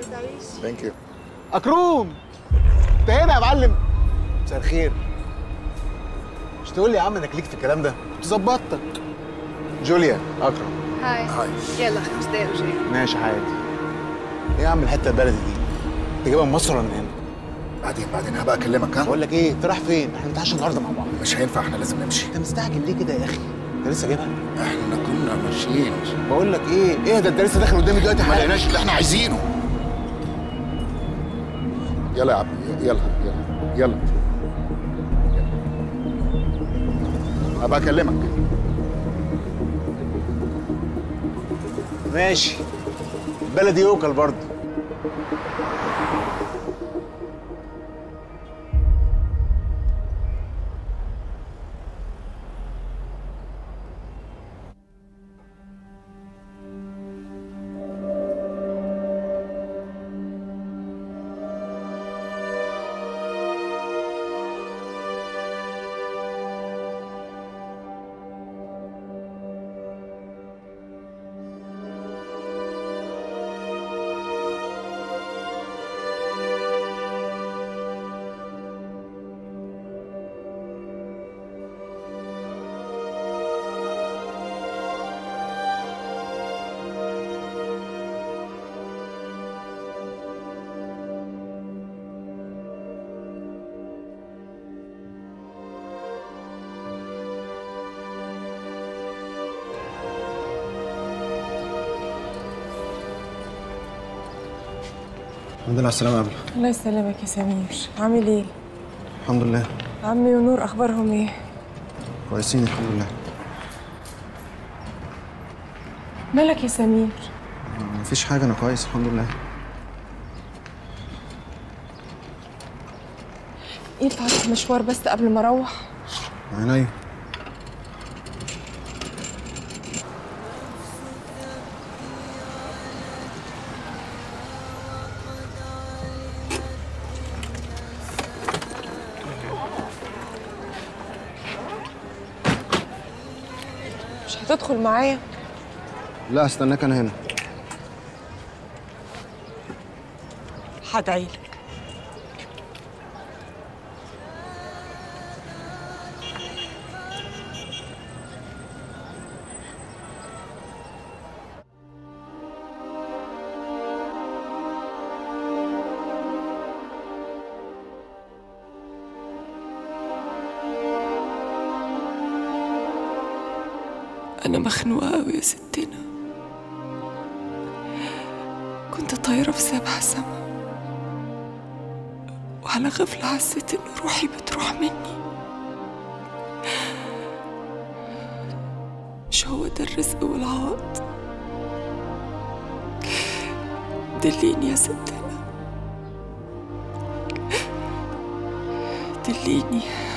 تعيش ثانك يو اكروم انت هنا يا معلم مساء الخير مش تقول لي يا عم انك ليك في الكلام ده كنت ظبطتك جوليا اكرم هاي هاي. يلا خمس دقايق وجاي ماشي حياتي ايه يا عم الحته البلدي دي انت جايبها من مصر ولا من هنا بعدين بعدين هبقى اكلمك ها بقول لك ايه انت رايح فين احنا نتعشى النهارده مع بعض مش هينفع احنا لازم نمشي انت مستعجل ليه كده يا اخي انت لسه جايبها احنا كنا ماشيين بقول لك ايه ايه ده انت لسه داخل قدامي دلوقتي ما حالا لقيناش اللي احنا عايزينه يلا يا عبد يلا يلا يلا يلا. هبقى اكلمك ماشي بلدي يوكل برضه الحمد لله على السلامة يا أبلة الله يسلمك يا سمير عامل ايه الحمد لله عمي ونور اخبارهم ايه كويسين الحمد لله مالك يا سمير مفيش حاجة أنا كويس الحمد لله ينفع اروح مشوار بس قبل ما اروح عينيا مش هتدخل معايا لا استناك أنا هنا هدعيلك أنا مخنوقة أوي يا ستنا كنت طايرة في سبع سما وعلى غفلة حسيت إن روحي بتروح مني مش هو ده الرزق والعوض دليني يا ستنا دليني